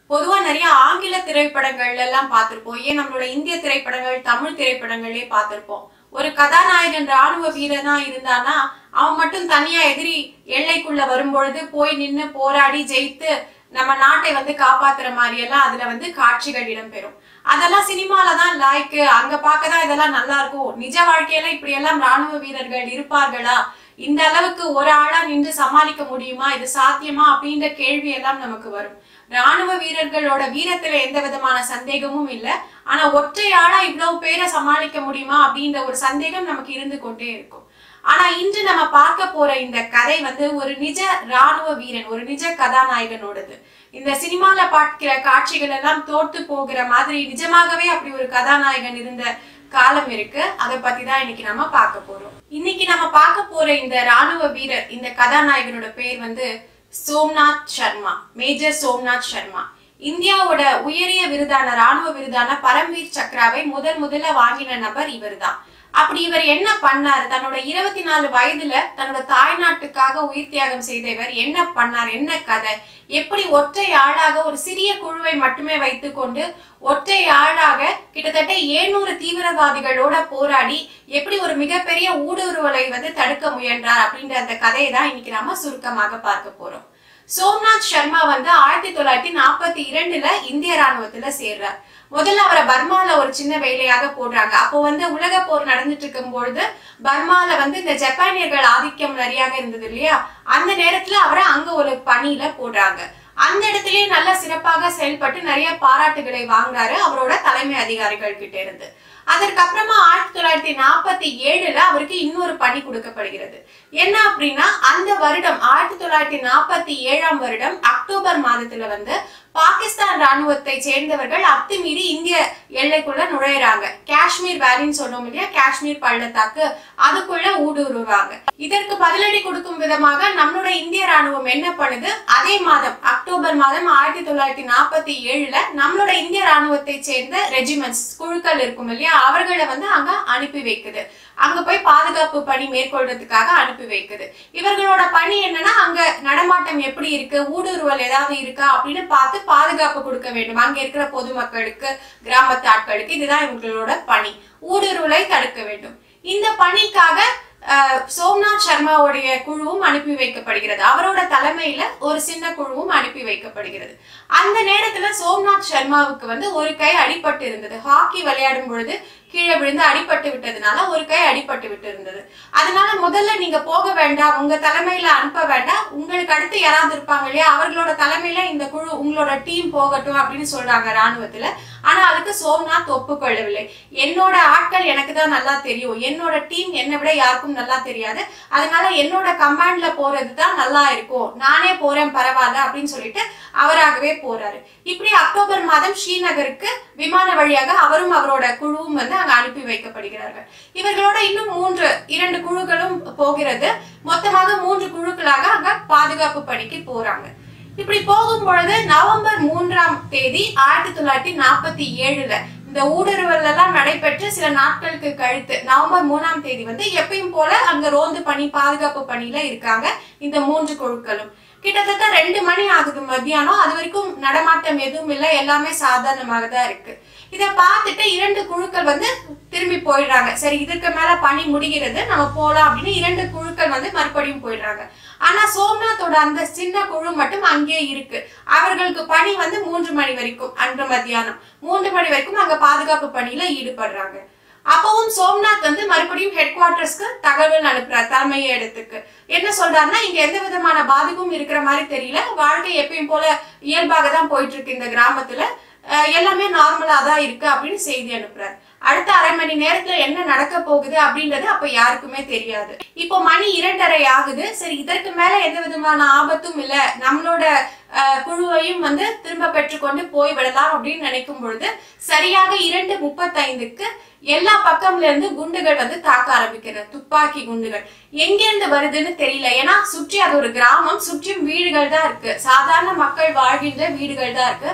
பொதுவா நிறைய ஆங்கில திரைப்படங்கள்ல எல்லாம் பார்த்திருப்போம் ஏன் நம்மளோட இந்திய திரைப்படங்கள் தமிழ் திரைப்படங்களே பார்த்திருப்போம் ஒரு கதாநாயகன் ராணுவ வீரனா இருந்தானா அவன் மட்டும் தனியா எதிரி எல்லைக்குள்ள வரும்பொழுது போய் நின்னு போராடி ஜெயித்து நம்ம நாட்டை வந்து காப்பாத்துற மாதிரி எல்லாம் அதுல வந்து காட்சிகள் இடம்பெறும் அதெல்லாம் சினிமால தான் லாய்க்கு அங்க பார்க்க தான் இதெல்லாம் நல்லா இருக்கும் நிஜ வாழ்க்கையில இப்படி எல்லாம் ராணுவ வீரர்கள் இருப்பார்களா இந்த அளவுக்கு ஒரு ஆளா நின்று சமாளிக்க முடியுமா இது சாத்தியமா அப்படின்ற கேள்வி எல்லாம் நமக்கு வரும் ராணுவ வீரர்களோட வீரத்துல எந்த விதமான சந்தேகமும் இல்ல ஆனா ஒற்றை ஆளா இவ்வளவு பேரை சமாளிக்க முடியுமா அப்படின்ற ஒரு சந்தேகம் நமக்கு இருந்து கொண்டே இருக்கும் ஆனா இன்று நம்ம பார்க்க போற இந்த கதை வந்து ஒரு நிஜ ராணுவ வீரன் ஒரு நிஜ கதாநாயகனோடது இந்த சினிமால பார்க்கிற காட்சிகள் எல்லாம் தோற்று போகிற மாதிரி நிஜமாகவே அப்படி ஒரு கதாநாயகன் இருந்த காலம் இருக்கு அதை பத்தி தான் இன்னைக்கு நம்ம பார்க்க போறோம் இன்னைக்கு நம்ம பார்க்க போற இந்த ராணுவ வீரர் இந்த கதாநாயகனோட பேர் வந்து சோம்நாத் சர்மா மேஜர் சோம்நாத் சர்மா இந்தியாவோட உயரிய விருதான ராணுவ விருதான பரம்வீர் சக்ராவை முதல் முதல்ல வாங்கின நபர் இவர்தான் அப்படி இவர் என்ன பண்ணாரு தன்னோட இருபத்தி நாலு வயதுல தன்னோட தாய்நாட்டுக்காக உயிர் தியாகம் செய்த இவர் என்ன பண்ணார் என்ன கதை எப்படி ஒற்றை ஆளாக ஒரு சிறிய குழுவை மட்டுமே வைத்துக்கொண்டு ஒற்றை ஆளாக கிட்டத்தட்ட ஏழ்நூறு தீவிரவாதிகளோட போராடி எப்படி ஒரு மிகப்பெரிய ஊடுருவலை வந்து தடுக்க முயன்றார் அப்படின்ற அந்த கதையை தான் இன்னைக்கு நாம சுருக்கமாக பார்க்க போறோம் சோம்நாத் சர்மா வந்து ஆயிரத்தி தொள்ளாயிரத்தி நாற்பத்தி இரண்டுல இந்திய ராணுவத்துல சேர்றார் முதல்ல அவரை பர்மால ஒரு சின்ன வேலையாக போடுறாங்க அப்போ வந்து உலக போர் நடந்துட்டு இருக்கும் பொழுது பர்மால வந்து இந்த ஜப்பானியர்கள் ஆதிக்கம் நிறையாக இருந்தது இல்லையா அந்த நேரத்துல அவரை அங்க ஒரு பணியில போடுறாங்க அந்த இடத்திலேயே நல்ல சிறப்பாக செயல்பட்டு நிறைய பாராட்டுகளை வாங்குறாரு அவரோட தலைமை அதிகாரிகள் கிட்ட இருந்து அதற்கப்புறமா ஆயிரத்தி தொள்ளாயிரத்தி நாற்பத்தி ஏழுல அவருக்கு இன்னொரு பணி கொடுக்கப்படுகிறது என்ன அப்படின்னா அந்த வருடம் ஆயிரத்தி தொள்ளாயிரத்தி நாற்பத்தி ஏழாம் வருடம் அக்டோபர் மாதத்துல வந்து பாகிஸ்தான் ராணுவத்தை சேர்ந்தவர்கள் அத்துமீறி இந்திய எல்லைக்குள்ள நுழையிறாங்க காஷ்மீர் வேலின்னு சொன்னோம் இல்லையா காஷ்மீர் பள்ளத்தாக்கு அதுக்குள்ள ஊடுருவாங்க இதற்கு பதிலடி கொடுக்கும் விதமாக நம்மளோட இந்திய ராணுவம் என்ன பண்ணுது அதே மாதம் அக்டோபர் மாதம் ஆயிரத்தி தொள்ளாயிரத்தி நாற்பத்தி ஏழுல நம்மளோட இந்திய ராணுவத்தை சேர்ந்த ரெஜிமெண்ட்ஸ் குழுக்கள் இருக்கும் இல்லையா அவர்களை வந்து அங்க அனுப்பி வைக்குது அங்க போய் பாதுகாப்பு பணி மேற்கொள்றதுக்காக அனுப்பி வைக்குது இவர்களோட பணி என்னன்னா அங்க நடமாட்டம் எப்படி இருக்கு ஊடுருவல் ஏதாவது இருக்கா அப்படின்னு பார்த்து பாதுகாப்பு கொடுக்க வேண்டும் அங்க இருக்கிற பொதுமக்களுக்கு கிராமத்து ஆட்களுக்கு இதுதான் இவங்களோட பணி ஊடுருவலை தடுக்க வேண்டும் இந்த பணிக்காக அஹ், சோம்நாத் சர்மாவுடைய குழுவும் அனுப்பி வைக்கப்படுகிறது அவரோட தலைமையில ஒரு சின்ன குழுவும் அனுப்பி வைக்கப்படுகிறது அந்த நேரத்துல சோம்நாத் சர்மாவுக்கு வந்து ஒரு கை அடிபட்டு இருந்தது ஹாக்கி விளையாடும் பொழுது கீழே விழுந்து அடிபட்டு விட்டதுனால ஒரு கை அடிபட்டு விட்டு இருந்தது அதனால முதல்ல நீங்க போக வேண்டாம் உங்க தலைமையில அனுப்ப வேண்டாம் உங்களுக்கு அடுத்து யாராவது இருப்பாங்க இல்லையா அவர்களோட தலைமையில இந்த குழு உங்களோட டீம் போகட்டும் அப்படின்னு சொல்றாங்க ராணுவத்துல ஆனா அதுக்கு சோம்நாத் ஒப்புக்கொள்ளவில்லை என்னோட ஆட்கள் எனக்கு தான் நல்லா தெரியும் என்னோட டீம் என்னை விட யாருக்கும் நல்லா தெரியாது அதனால என்னோட கமாண்ட்ல போறது தான் நல்லா இருக்கும் நானே போறேன் பரவாயில்ல அப்படின்னு சொல்லிட்டு அவராகவே போறாரு இப்படி அக்டோபர் மாதம் ஸ்ரீநகருக்கு விமான வழியாக அவரும் அவரோட குழுவும் வந்து அங்க அனுப்பி வைக்கப்படுகிறார்கள் இவர்களோட இன்னும் மூன்று இரண்டு குழுக்களும் போகிறது மொத்தமாக மூன்று குழுக்களாக அங்க பாதுகாப்பு பணிக்கு போறாங்க இப்படி போகும் பொழுது நவம்பர் மூன்றாம் தேதி ஆயிரத்தி தொள்ளாயிரத்தி நாற்பத்தி ஏழுல இந்த ஊடுருவல் எல்லாம் நடைபெற்று சில நாட்களுக்கு கழித்து நவம்பர் மூணாம் தேதி வந்து எப்பயும் போல அங்க ரோந்து பணி பாதுகாப்பு பணியில இருக்காங்க இந்த மூன்று குழுக்களும் கிட்டத்தட்ட ரெண்டு மணி ஆகுது மத்தியானம் அது வரைக்கும் நடமாட்டம் எதுவும் இல்லை எல்லாமே சாதாரணமாக தான் இருக்கு இதை பார்த்துட்டு இரண்டு குழுக்கள் வந்து திரும்பி போயிடுறாங்க சரி இதற்கு மேல பணி முடிகிறது நம்ம போலாம் அப்படின்னு இரண்டு குழுக்கள் வந்து மறுபடியும் போயிடுறாங்க ஆனா சோம்நாத்தோட அந்த சின்ன குழு மட்டும் அங்கேயே இருக்கு அவர்களுக்கு பணி வந்து மூன்று மணி வரைக்கும் அன்று மத்தியானம் மூன்று மணி வரைக்கும் அங்க பாதுகாப்பு பணியில ஈடுபடுறாங்க அப்பவும் சோம்நாத் வந்து மறுபடியும் ஹெட் குவார்டர்ஸ்க்கு தகவல் அனுப்புறார் தலைமை இடத்துக்கு என்ன சொல்றாருன்னா இங்க எந்த விதமான பாதிப்பும் இருக்கிற மாதிரி தெரியல வாழ்க்கை எப்பயும் போல இயல்பாக தான் போயிட்டு இருக்கு இந்த கிராமத்துல அஹ் எல்லாமே நார்மலா தான் இருக்கு அப்படின்னு செய்தி அனுப்புறாரு அடுத்த அரை மணி நேரத்துல என்ன நடக்க போகுது அப்படின்றது அப்ப யாருக்குமே தெரியாது இப்போ மணி இரண்டரை ஆகுது சரி இதற்கு மேல எந்த விதமான ஆபத்தும் இல்ல நம்மளோட அஹ், குழுவையும் வந்து திரும்ப பெற்றுக்கொண்டு போய் விடலாம் அப்படின்னு நினைக்கும் பொழுது சரியாக இரண்டு முப்பத்தைந்துக்கு எல்லா பக்கம்ல இருந்து குண்டுகள் வந்து தாக்க ஆரம்பிக்கிறது துப்பாக்கி குண்டுகள் எங்க இருந்து வருதுன்னு தெரியல ஏன்னா சுற்றி அது ஒரு கிராமம் சுற்றியும் வீடுகள் தான் இருக்கு சாதாரண மக்கள் வாழ்கின்ற வீடுகள் தான் இருக்கு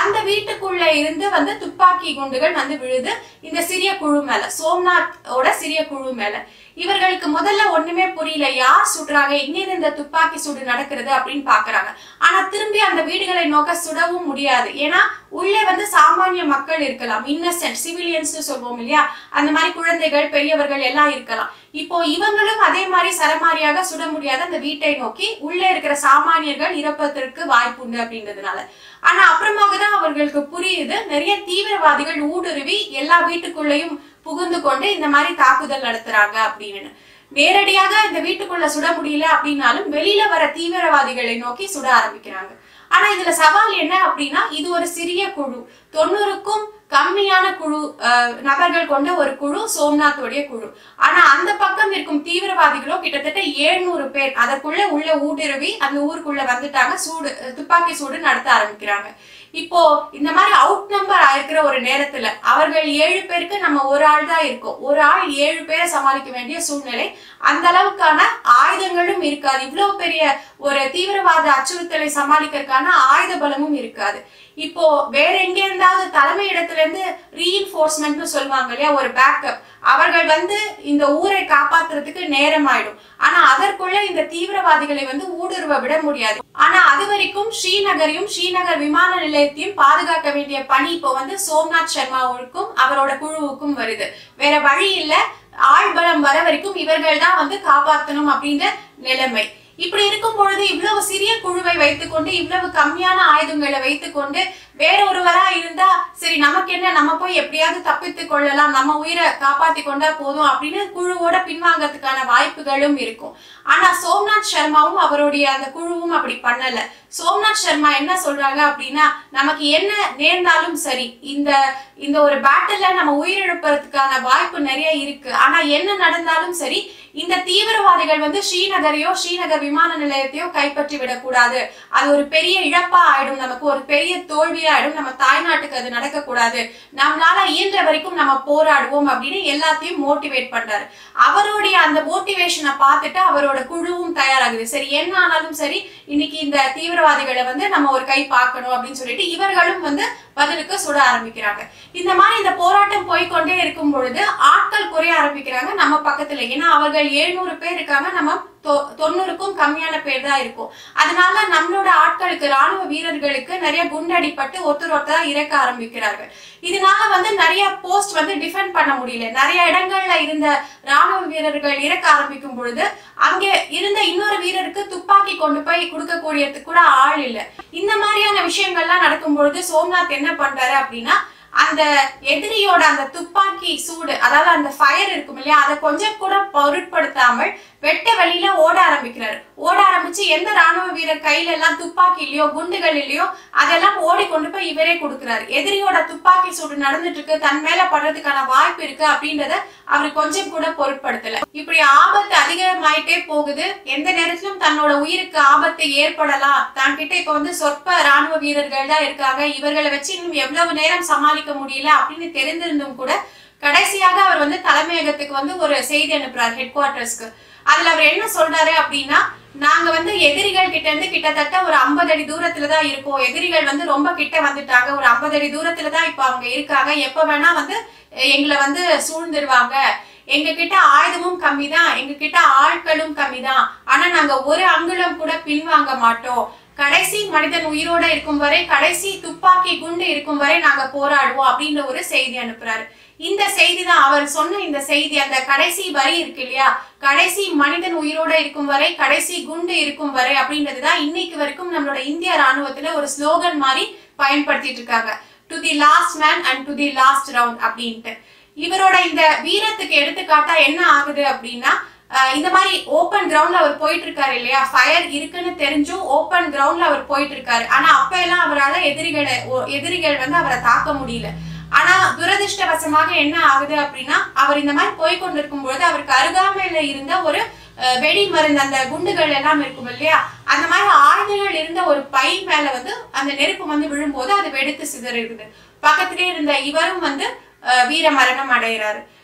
அந்த வீட்டுக்குள்ள இருந்து வந்து துப்பாக்கி குண்டுகள் வந்து விழுது இந்த சிறிய குழு மேல சோம்நாத்தோட சிறிய குழு மேல இவர்களுக்கு முதல்ல ஒண்ணுமே புரியல யார் சுடுறாங்க எங்க இருந்து இந்த துப்பாக்கி சூடு நடக்கிறது அப்படின்னு பாக்குறாங்க ஆனா திரும்பி அந்த வீடுகளை நோக்க சுடவும் முடியாது ஏன்னா உள்ளே வந்து சாமானிய மக்கள் இருக்கலாம் இன்னசென்ட் சிவிலியன்ஸ் சொல்லுவோம் இல்லையா அந்த மாதிரி குழந்தைகள் பெரியவர்கள் எல்லாம் இருக்கலாம் இப்போ இவங்களும் அதே மாதிரி சரமாரியாக சுட முடியாத அந்த வீட்டை நோக்கி உள்ளே இருக்கிற சாமானியர்கள் இறப்பதற்கு வாய்ப்புண்டு அப்படின்றதுனால ஆனா அப்புறமாக தான் அவர்களுக்கு புரியுது நிறைய தீவிரவாதிகள் ஊடுருவி எல்லா வீட்டுக்குள்ளேயும் புகுந்து கொண்டு இந்த மாதிரி தாக்குதல் நடத்துறாங்க அப்படின்னு நேரடியாக இந்த வீட்டுக்குள்ள சுட முடியல அப்படின்னாலும் வெளியில வர தீவிரவாதிகளை நோக்கி சுட ஆரம்பிக்கிறாங்க ஆனா இதுல சவால் என்ன அப்படின்னா இது ஒரு சிறிய குழு தொண்ணூறுக்கும் கம்மியான குழு அஹ், நபர்கள் கொண்ட ஒரு குழு சோம்நாத்தோடைய குழு ஆனா அந்த பக்கம் இருக்கும் தீவிரவாதிகளோ கிட்டத்தட்ட ஏழ்நூறு பேர் அதற்குள்ள உள்ள ஊடுருவி அந்த ஊருக்குள்ள வந்துட்டாங்க சூடு அஹ், துப்பாக்கி சூடு நடத்த ஆரம்பிக்கிறாங்க இப்போ இந்த மாதிரி அவுட் நம்பர் ஆயிருக்கிற ஒரு நேரத்துல அவர்கள் ஏழு பேருக்கு நம்ம ஒரு ஆள் தான் இருக்கோம் ஒரு ஆள் ஏழு பேரை சமாளிக்க வேண்டிய சூழ்நிலை அந்த அளவுக்கான ஆயுதங்களும் இருக்காது இவ்வளவு பெரிய ஒரு தீவிரவாத அச்சுறுத்தலை சமாளிக்கிறதுக்கான ஆயுத பலமும் இருக்காது இப்போ வேற எங்க இருந்தாவது தலைமை இடத்துல இருந்து ரீஇன்ஃபோர்ஸ்மெண்ட் சொல்லுவாங்க இல்லையா ஒரு பேக்கப் அவர்கள் வந்து இந்த ஊரை காப்பாத்துறதுக்கு நேரம் ஆயிடும் ஆனா அதற்குள்ள இந்த தீவிரவாதிகளை வந்து ஊடுருவ விட முடியாது ஆனா அது வரைக்கும் ஸ்ரீநகரையும் ஸ்ரீநகர் விமான நிலையத்தையும் பாதுகாக்க வேண்டிய பணி இப்போ வந்து சோம்நாத் சர்மாவுக்கும் அவரோட குழுவுக்கும் வருது வேற வழி இல்ல ஆள்பலம் வர வரைக்கும் இவர்கள் தான் வந்து காப்பாத்தணும் அப்படின்ற நிலைமை இப்படி இருக்கும் பொழுது இவ்வளவு சிறிய குழுவை வைத்துக்கொண்டு இவ்வளவு கம்மியான ஆயுதங்களை வைத்துக்கொண்டு வேற ஒருவரா இருந்தா சரி நமக்கு என்ன நம்ம போய் எப்படியாவது தப்பித்து கொள்ளலாம் நம்ம உயிரை காப்பாத்தி கொண்டா போதும் அப்படின்னு குழுவோட பின்வாங்கறதுக்கான வாய்ப்புகளும் இருக்கும் ஆனா சோம்நாத் சர்மாவும் அவருடைய அந்த குழுவும் அப்படி பண்ணல சோம்நாத் சர்மா என்ன சொல்றாங்க அப்படின்னா நமக்கு என்ன நேர்ந்தாலும் சரி இந்த இந்த ஒரு பேட்டில்ல நம்ம உயிரிழப்பதற்கான வாய்ப்பு நிறைய இருக்கு ஆனா என்ன நடந்தாலும் சரி இந்த தீவிரவாதிகள் வந்து ஸ்ரீநகரையோ ஸ்ரீநகர் விமான நிலையத்தையோ கைப்பற்றி விடக்கூடாது அது ஒரு பெரிய இழப்பா ஆயிடும் நமக்கு ஒரு பெரிய தோல்வியா ஆயிடும் நம்ம தாய்நாட்டுக்கு அது நடக்கக்கூடாது நம்மளால இயன்ற வரைக்கும் நம்ம போராடுவோம் அப்படின்னு எல்லாத்தையும் மோட்டிவேட் பண்றாரு அவருடைய அந்த மோட்டிவேஷனை பார்த்துட்டு அவரோட குழுவும் தயாராகுது சரி என்ன ஆனாலும் சரி இன்னைக்கு இந்த தீவிரவாதிகளை வந்து நம்ம ஒரு கை பார்க்கணும் அப்படின்னு சொல்லிட்டு இவர்களும் வந்து பதிலுக்கு சுட ஆரம்பிக்கிறாங்க இந்த மாதிரி இந்த போராட்டம் போய்க்கொண்டே இருக்கும் பொழுது ஆட்கள் குறைய ஆரம்பிக்கிறாங்க நம்ம பக்கத்துல ஏன்னா அவர்கள் எழுநூறு பேர் இருக்காங்க நம்ம தொ- தொண்ணூறுக்கும் கம்மியான பேர் தான் இருக்கும் அதனால நம்மளோட ஆட்களுக்கு ராணுவ வீரர்களுக்கு நிறைய குண்டடிப்பட்டு ஒருத்தர் ஒருத்தரா இறக்க ஆரம்பிக்கிறார்கள் இதனால வந்து நிறைய போஸ்ட் வந்து டிஃபெண்ட் பண்ண முடியல நிறைய இடங்கள்ல இருந்த ராணுவ வீரர்கள் இறக்க ஆரம்பிக்கும் பொழுது அங்க இருந்த இன்னொரு வீரருக்கு துப்பாக்கி கொண்டு போய் கொடுக்கக்கூடியதுக்கு கூட ஆள் இல்ல இந்த மாதிரியான விஷயங்கள்லாம் நடக்கும் பொழுது சோம்நாத் என்ன பண்றாரு அப்படின்னா அந்த எதிரியோட அந்த துப்பாக்கி சூடு அதாவது அந்த ஃபயர் இருக்கும் இல்லையா அதை கொஞ்சம் கூட பொருட்படுத்தாமல் வெட்ட வழியில ஓட ஆரம்பிக்கிறாரு ஓட ஆரம்பிச்சு எந்த ராணுவ வீரர் கையில எல்லாம் துப்பாக்கி இல்லையோ குண்டுகள் இல்லையோ அதெல்லாம் ஓடி கொண்டு போய் இவரே கொடுக்குறாரு எதிரியோட துப்பாக்கி சூடு நடந்துட்டு இருக்கு தன் மேல படுறதுக்கான வாய்ப்பு இருக்கு அப்படின்றத அவர் கொஞ்சம் கூட பொருட்படுத்தல இப்படி ஆபத்து அதிகமாயிட்டே போகுது எந்த நேரத்திலும் தன்னோட உயிருக்கு ஆபத்து ஏற்படலாம் தான் கிட்ட இப்ப வந்து சொற்ப ராணுவ வீரர்கள் தான் இருக்காங்க இவர்களை வச்சு இன்னும் எவ்வளவு நேரம் சமாளிக்க முடியல அப்படின்னு தெரிந்திருந்தும் கூட கடைசியாக அவர் வந்து தலைமையகத்துக்கு வந்து ஒரு செய்தி அனுப்புறாரு ஹெட் குவார்டர்ஸ்க்கு அதுல அவர் என்ன சொல்றாரு அப்படின்னா நாங்க வந்து எதிரிகள் கிட்ட இருந்து கிட்டத்தட்ட ஒரு 50 அடி தூரத்துல தான் இருக்கோம் எதிரிகள் வந்து ரொம்ப கிட்ட வந்துட்டாங்க ஒரு 50 அடி தூரத்துல தான் இப்ப அவங்க இருக்காங்க எப்ப வேணா வந்து அஹ், எங்களை வந்து சூழ்ந்துருவாங்க எங்க கிட்ட ஆயுதமும் கம்மி தான் எங்க கிட்ட ஆட்களும் கம்மி தான் ஆனா நாங்க ஒரு அங்குலம் கூட பின்வாங்க மாட்டோம் கடைசி மனிதன் உயிரோட இருக்கும் வரை கடைசி துப்பாக்கி குண்டு இருக்கும் வரை நாங்க போராடுவோம் அப்படின்ற ஒரு செய்தி அனுப்புறாரு இந்த செய்தி தான் அவர் சொன்ன இந்த செய்தி அந்த கடைசி வரி இருக்கு இல்லையா கடைசி மனிதன் உயிரோட இருக்கும் வரை கடைசி குண்டு இருக்கும் வரை அப்படின்றது தான் இன்னைக்கு வரைக்கும் நம்மளோட இந்திய ராணுவத்துல ஒரு ஸ்லோகன் மாதிரி பயன்படுத்திட்டு இருக்காங்க to the last man and to the last round அப்படின்ட்டு இவரோட இந்த வீரத்துக்கு எடுத்துக்காட்டா என்ன ஆகுது அப்படின்னா அஹ் இந்த மாதிரி ஓப்பன் கிரவுண்ட்ல அவர் போயிட்டு இருக்காரு இல்லையா ஃபயர் இருக்குன்னு தெரிஞ்சும் ஓப்பன் கிரவுண்ட்ல அவர் போயிட்டு இருக்காரு ஆனா அப்ப எல்லாம் அவரால் எதிரிகளை ஓ- எதிரிகள் வந்து அவரை தாக்க முடியல ஆனா துரதிர்ஷ்டவசமாக என்ன ஆகுது அப்படின்னா அவர் இந்த மாதிரி போய் கொண்டிருக்கும் பொழுது அவருக்கு அருகாமையில இருந்த ஒரு அஹ், வெடி மருந்து அந்த குண்டுகள் எல்லாம் இருக்கும் இல்லையா அந்த மாதிரி ஆயுதங்கள் இருந்த ஒரு பை மேல வந்து அந்த நெருப்பு வந்து விழும்போது அது வெடித்து சிதறிடுது பக்கத்திலே இருந்த இவரும் வந்து அஹ், வீர மரணம் அடைகிறாரு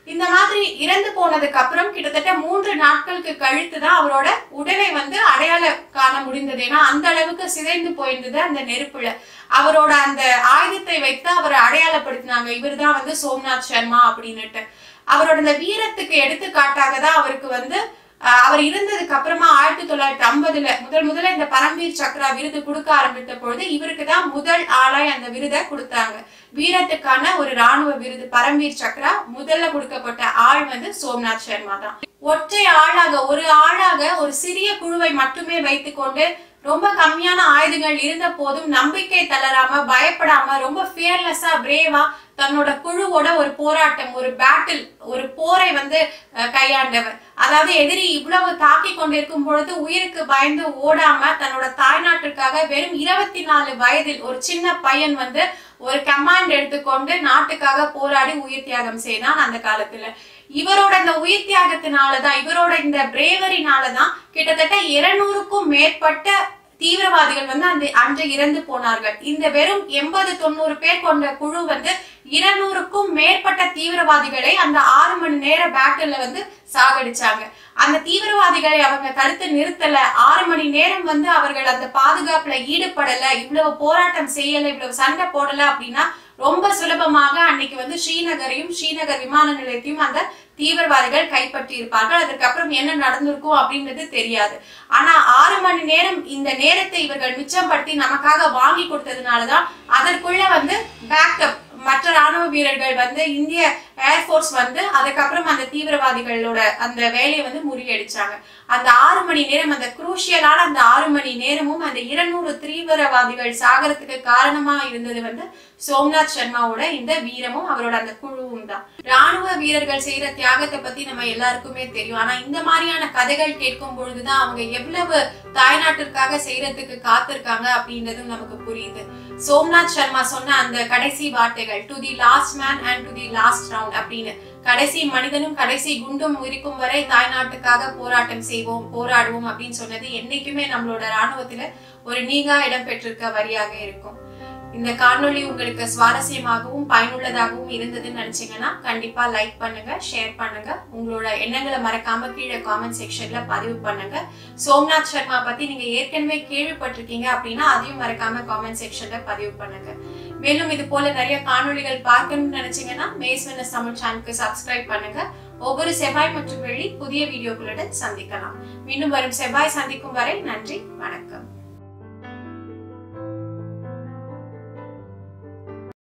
இந்த மாதிரி இறந்து போனதுக்கு அப்புறம் கிட்டத்தட்ட மூன்று நாட்களுக்கு கழித்து தான் அவரோட உடலை வந்து அடையாள காண முடிந்தது ஏன்னா அந்த அளவுக்கு சிதைந்து போயிருந்தது அந்த நெருப்புல அவரோட அந்த ஆயுதத்தை வைத்து அவரை அடையாளப்படுத்தினாங்க இவர்தான் வந்து சோம்நாத் சர்மா அப்படின்னுட்டு அவரோட இந்த வீரத்துக்கு எடுத்துக்காட்டாக தான் அவருக்கு வந்து அஹ், அவர் இருந்ததுக்கு அப்புறமா ஆயிரத்தி தொள்ளாயிரத்தி ஐம்பதுல முதல் முதல்ல இந்த பரம்வீர் சக்ரா விருது கொடுக்க ஆரம்பித்த பொழுது இவருக்கு தான் முதல் ஆளாய் அந்த விருதை கொடுத்தாங்க வீரத்துக்கான ஒரு ராணுவ விருது பரம்வீர் சக்ரா முதல்ல கொடுக்கப்பட்ட ஆள் வந்து சோம்நாத் சர்மா தான் ஒற்றை ஆளாக ஒரு ஆளாக ஒரு சிறிய குழுவை மட்டுமே வைத்துக்கொண்டு ரொம்ப கம்மியான ஆயுதங்கள் இருந்த போதும் நம்பிக்கை தளராம பயப்படாம ரொம்ப ஃபியர்லெஸ்ஸா பிரேவா தன்னோட குழுவோட ஒரு போராட்டம் ஒரு பேட்டில் ஒரு போரை வந்து அஹ், கையாண்டவர் அதாவது எதிரி இவ்வளவு தாக்கி கொண்டிருக்கும் பொழுது உயிருக்கு பயந்து ஓடாம தன்னோட தாய்நாட்டிற்காக வெறும் இருபத்தி நாலு வயதில் ஒரு சின்ன பையன் வந்து ஒரு கமாண்ட் எடுத்துக்கொண்டு நாட்டுக்காக போராடி உயிர் தியாகம் செய்தான் அந்த காலத்துல இவரோட இந்த உயிர் தியாகத்தினாலதான் இவரோட இந்த பிரேவரினாலதான் கிட்டத்தட்ட இருநூறுக்கும் மேற்பட்ட தீவிரவாதிகள் வந்து அந்த அன்று இறந்து போனார்கள் இந்த வெறும் எண்பது தொண்ணூறு பேர் கொண்ட குழு வந்து இருநூறுக்கும் மேற்பட்ட தீவிரவாதிகளை அந்த ஆறு மணி நேர பேட்டில் வந்து சாகடிச்சாங்க அந்த தீவிரவாதிகளை அவங்க தடுத்து நிறுத்தல ஆறு மணி நேரம் வந்து அவர்கள் அந்த பாதுகாப்புல ஈடுபடல இவ்வளவு போராட்டம் செய்யல இவ்வளவு சண்டை போடல அப்படின்னா ரொம்ப சுலபமாக அன்னைக்கு வந்து ஸ்ரீநகரையும் ஸ்ரீநகர் விமான நிலையத்தையும் அந்த தீவிரவாதிகள் கைப்பற்றி இருப்பார்கள் அதற்கப்புறம் என்ன நடந்திருக்கும் அப்படின்றது தெரியாது ஆனா ஆறு மணி நேரம் இந்த நேரத்தை இவர்கள் மிச்சப்படுத்தி நமக்காக வாங்கி கொடுத்ததுனாலதான் அதற்குள்ள வந்து பேக்கப் மற்ற ராணுவ வீரர்கள் வந்து இந்திய ஏர்ஃபோர்ஸ் வந்து அதுக்கப்புறம் அந்த தீவிரவாதிகளோட அந்த வேலையை வந்து முறியடிச்சாங்க அந்த ஆறு மணி நேரம் அந்த குரூஷியலான அந்த ஆறு மணி நேரமும் அந்த இருநூறு தீவிரவாதிகள் சாகரத்துக்கு காரணமா இருந்தது வந்து சோம்நாத் சர்மாவோட இந்த வீரமும் அவரோட அந்த குழுவும் தான் ராணுவ வீரர்கள் செய்யற தியாகத்தை பத்தி நம்ம எல்லாருக்குமே தெரியும் ஆனா இந்த மாதிரியான கதைகள் கேட்கும் பொழுதுதான் அவங்க எவ்வளவு தாய்நாட்டிற்காக செய்யறதுக்கு காத்திருக்காங்க அப்படின்றதும் நமக்கு புரியுது சோம்நாத் சர்மா சொன்ன அந்த கடைசி வார்த்தைகள் to the last man and to the last round அப்படின்னு கடைசி மனிதனும் கடைசி குண்டும் இருக்கும் வரை தாய்நாட்டுக்காக போராட்டம் செய்வோம் போராடுவோம் அப்படின்னு சொன்னது என்னைக்குமே நம்மளோட ராணுவத்துல ஒரு நீங்கா இடம் பெற்றிருக்க வரியாக இருக்கும் இந்த காணொளி உங்களுக்கு சுவாரஸ்யமாகவும் பயனுள்ளதாகவும் இருந்ததுன்னு நினைச்சீங்கன்னா கண்டிப்பா லைக் பண்ணுங்க ஷேர் பண்ணுங்க உங்களோட எண்ணங்களை மறக்காம கீழே காமெண்ட் செக்ஷன்ல பதிவு பண்ணுங்க சோம்நாத் சர்மா பத்தி நீங்க ஏற்கனவே கேள்விப்பட்டிருக்கீங்க அப்படின்னா அதையும் மறக்காம காமெண்ட் செக்ஷன்ல பதிவு பண்ணுங்க மேலும் இது போல நிறைய காணொளிகள் பார்க்கணும்னு நினைச்சீங்கன்னா மேஸ்வனஸ் தமிழ் சேனலுக்கு சப்ஸ்கிரைப் பண்ணுங்க ஒவ்வொரு செவ்வாய் மற்றும் வெள்ளி புதிய வீடியோக்களுடன் சந்திக்கலாம் மீண்டும் வரும் செவ்வாய் சந்திக்கும் வரை நன்றி வணக்கம்